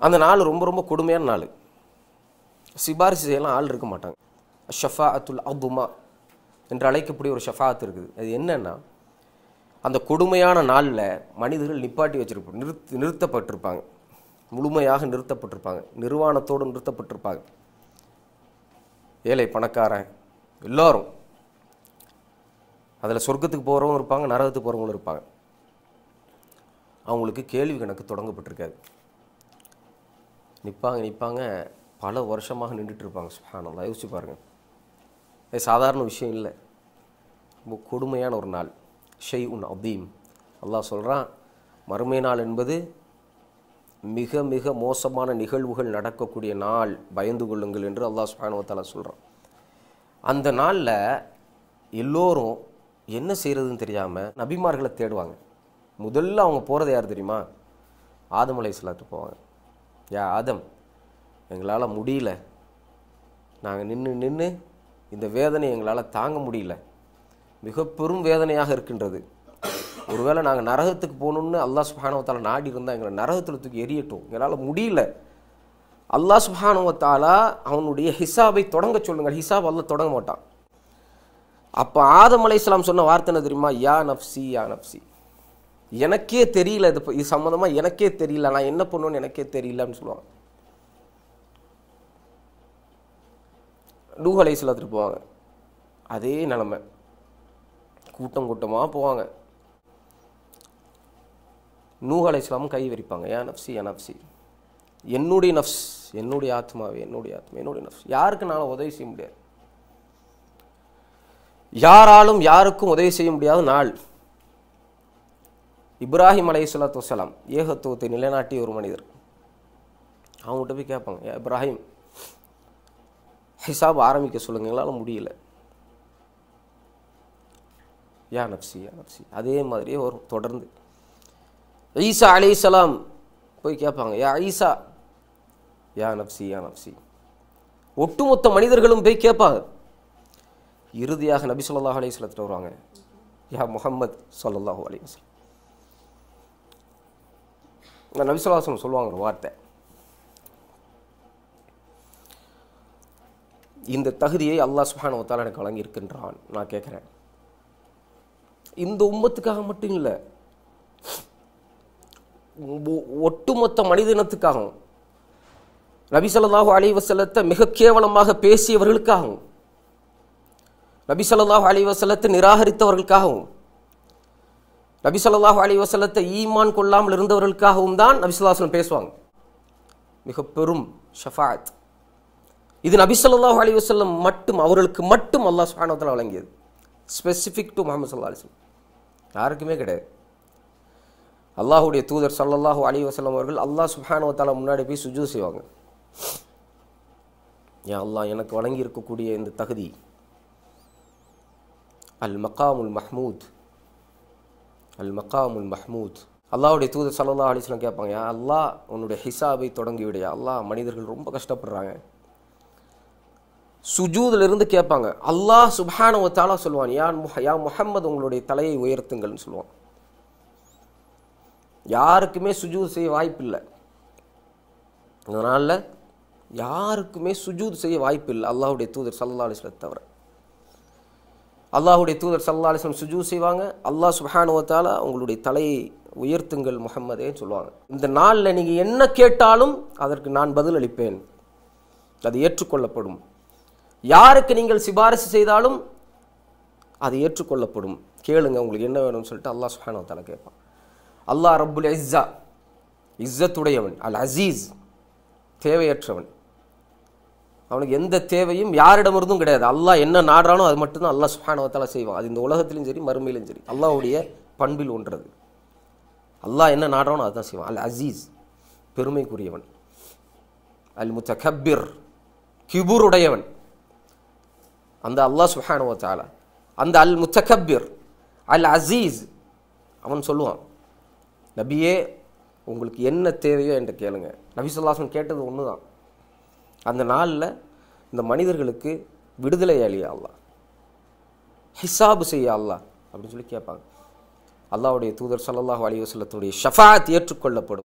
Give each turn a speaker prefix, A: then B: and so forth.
A: அந்த நாள் ரொம்ப ரொம்ப கொடுமையான நாள் சிபாரிசு செய்யலாம் ஆள் இருக்க மாட்டாங்க ஷஃபா அத்துல் அபுமா என்று அழைக்கக்கூடிய ஒரு ஷஃபாத் இருக்குது அது என்னன்னா அந்த கொடுமையான நாளில் மனிதர்கள் நிப்பாட்டி வச்சிருப்பாங்க நிறுத்து நிறுத்தப்பட்டிருப்பாங்க முழுமையாக நிறுத்தப்பட்டிருப்பாங்க நிர்வாணத்தோடு நிறுத்தப்பட்டிருப்பாங்க ஏழை பணக்காரன் எல்லாரும் அதில் சொர்க்கத்துக்கு போகிறவங்க இருப்பாங்க நரகத்துக்கு போகிறவங்களும் இருப்பாங்க அவங்களுக்கு கேள்வி கணக்கு தொடங்கப்பட்டிருக்காது நிற்பாங்க நிற்பாங்க பல வருஷமாக நின்றுட்டு இருப்பாங்க சுஹானல்லா யோசிச்சு பாருங்கள் இது சாதாரண விஷயம் இல்லை ரொம்ப கொடுமையான ஒரு நாள் ஷெய் உன் அதீம் அல்லாஹ் சொல்கிறான் மறுமை நாள் என்பது மிக மிக மோசமான நிகழ்வுகள் நடக்கக்கூடிய நாள் பயந்து கொள்ளுங்கள் என்று அல்லாஹ் சுஹானுவத்தாலா சொல்கிறான் அந்த நாளில் எல்லோரும் என்ன செய்கிறதுன்னு தெரியாமல் நபிமார்களை தேடுவாங்க முதல்ல அவங்க போகிறது யார் தெரியுமா ஆதம் அலை போவாங்க யா ஆதம் எங்களால் முடியல நாங்கள் நின்று நின்று இந்த வேதனை எங்களால் தாங்க முடியல மிக பெரும் வேதனையாக இருக்கின்றது ஒருவேளை நாங்கள் நரகத்துக்கு போகணுன்னு அல்லாஹ் சுபானவத்தால நாடி இருந்தால் எங்களை நரகத்தில் தூக்கி எரியட்டும் எங்களால் முடியல அல்லாஹ் சுபானுவத்தாலா அவனுடைய ஹிசாபை தொடங்க சொல்லுங்கள் ஹிசாப் அல்லாஹ் தொடங்க மாட்டான் அப்போ ஆதம் அலைஹிஸ்ஸலாம் சொன்ன வார்த்தை என்ன தெரியுமா யா நப்சி யா நப்சி எனக்கே தெரியல இது இது சம்மந்தமாக எனக்கே தெரியல நான் என்ன பண்ணுவேன்னு எனக்கே தெரியலன்னு சொல்லுவாங்க நூஹ் அலைஹிஸ்ஸலாத்துக்கு போவாங்க அதே நிலமை கூட்டம் கூட்டமாக போவாங்க நூஹ் அலைஹிஸ்ஸலாமும் கை விரிப்பாங்க யா நப்சி யா நப்சி என்னுடைய நஃப்ஸ் என்னுடைய ஆத்மாவே என்னுடைய ஆத்மா என்னுடைய நஃப்ஸ் யாருக்கு நான் உதவி செய்ய முடியாது யாராலும் யாருக்கும் உதவி செய்ய முடியாத நாள் இப்ராஹிம் அலை சலாத்து வசலாம் ஏகத்துவத்தை நிலைநாட்டிய ஒரு மனிதர் அவங்ககிட்ட போய் கேட்பாங்க "ஏ இப்ராஹிம் ஹிசாப் ஆரம்பிக்க சொல்லுங்க எங்களால் முடியல யா நப்சி யா நப்சி அதே மாதிரியே வரும் தொடர்ந்து ஈசா அலைஹிஸ்ஸலாம் போய் கேட்பாங்க யா ஈசா யா நப்சி யா நப்சி ஒட்டுமொத்த மனிதர்களும் போய் கேட்பாங்க இறுதியாக நபி ஸல்லல்லாஹு அலைஹி வஸல்லத்துட்டு வருவாங்க யா முஹம்மத் ஸல்லல்லாஹு அலைஹி வஸல்லம் இந்த நபி ஸல்லல்லாஹு அலைஹி வஸல்லம் சொல்லுவாங்க ஒரு வார்த்தை இந்த தகுதியை அல்லாஹ் சுப்ஹானஹு வ தஆலா எனக்கு வழங்கி இருக்கின்றான் நான் கேட்குறேன் இந்த உம்மத்துக்காக மட்டும் இல்லை ஒ- ஒட்டுமொத்த மனித இனத்துக்காகவும் நபி ஸல்லல்லாஹு அலைஹி வஸல்லத்தை மிக கேவலமாக பேசியவர்களுக்காகவும் நபி ஸல்லல்லாஹு அலைஹி வஸல்லத்தை நிராகரித்தவர்களுக்காகவும் நபி ஸல்லல்லாஹு அலைஹி வஸல்லத்தை ஈமான் கொள்ளாமல் இருந்தவர்களுக்காகவும் தான் நபி ஸல்லல்லாஹு அலைஹி வஸல்லம் பேசுவாங்க மிக பெரும் ஷஃபாத் இது நபி ஸல்லல்லாஹு அலைஹி வஸல்லம் மட்டும் அவர்களுக்கு மட்டும் அல்லாஹ் சுப்ஹானஹு வ தஆலா வழங்கியது ஸ்பெசிஃபிக் டு முஹம்மது ஸல்லல்லாஹு அலைஹி வஸல்லம் யாருக்குமே கிடையாது அல்லாஹ்வுடைய தூதர் ஸல்லல்லாஹு அலைஹி வஸல்லம் அவர்கள் அல்லாஹ் சுப்ஹானஹு வ தஆலா முன்னாடி போய் சுஜூத் செய்வாங்க யா அல்லாஹ் எனக்கு வழங்கி இருக்கக்கூடிய இந்த தகுதி அல் மகாமுல் மஹ்மூத் அல் மகாமுல் மஹ்மூத் அல்லாஹ்வுடைய தூதர் ஸல்லல்லாஹு அலைஹி வஸல்லம் கேட்பாங்க யா அல்லாஹ் உன்னுடைய ஹிசாபை தொடங்கி விடு யா அல்லாஹ் மனிதர்கள் ரொம்ப கஷ்டப்படுறாங்க சுஜூதுல இருந்து கேட்பாங்க அல்லாஹ் சுப்ஹானஹு வ தஆலா சொல்லுவான் யா முஹ யா முஹம்மது உங்களுடைய தலையை உயர்த்துங்கள்னு சொல்லுவான் யாருக்குமே சுஜூத் செய்ய வாய்ப்பில்லை அதனால யாருக்குமே சுஜூத் செய்ய வாய்ப்பில்லை அல்லாஹ்வுடைய தூதர் ஸல்லல்லாஹு அலைஹி வஸல்லம் தவிர அல்லாஹ்வுடைய தூதர் ஸல்லல்லாஹு அலைஹி வஸல்லம் சுஜூத் செய்வாங்க அல்லாஹ் சுப்ஹானஹு வ தஆலா உங்களுடைய தலையை உயர்த்துங்கள் முஹம்மதேன்னு சொல்லுவாங்க இந்த நாளில் நீங்கள் என்ன கேட்டாலும் அதற்கு நான் பதில் அளிப்பேன் அது ஏற்றுக்கொள்ளப்படும் யாருக்கு நீங்கள் சிபாரிசு செய்தாலும் அது ஏற்றுக்கொள்ளப்படும் கேளுங்க உங்களுக்கு என்ன வேணும்னு சொல்லிட்டு அல்லாஹ் சுப்ஹானஹு வ தஆலா கேட்பான் அல்லாஹ் ரப்புல் இஸ்ஸா இஸ்ஸத்துடையவன் அல் அசீஸ் தேவையற்றவன் அவனுக்கு எந்த தேவையும் யாரிடமிருந்தும் கிடையாது அல்லாஹ் என்ன நாடுறானோ அது மட்டும்தான் அல்லாஹ் சுப்ஹானஹு வ தஆலா செய்வான் அது இந்த உலகத்திலும் சரி மறுமையிலும் சரி அல்லாஹ்வுடைய பண்பில் ஒன்றது அல்லாஹ் என்ன நாடுறானோ அதுதான் செய்வான் அல் அசீஸ் பெருமைக்குரியவன் அல் முத்தகப்பிர் கிபுருடையவன் அந்த அல்லாஹ் சுப்ஹானஹு வ தஆலா அந்த அல் முத்தகப்பிர் அல் அசீஸ் அவன் சொல்லுவான் நபியே உங்களுக்கு என்ன தேவையோ என்று கேளுங்க நபி சொல்லாசன் கேட்டது ஒன்று தான் அந்த நாளில் இந்த மனிதர்களுக்கு விடுதலை அழியா அல்லாஹ் ஹிசாபு செய்ய அல்லாஹ் அப்படின்னு சொல்லி கேட்பாங்க அல்லாஹ்வுடைய தூதர் ஸல்லல்லாஹு அலைஹி வஸல்லத்துடைய ஷஃபாத் ஏற்றுக்கொள்ளப்படும்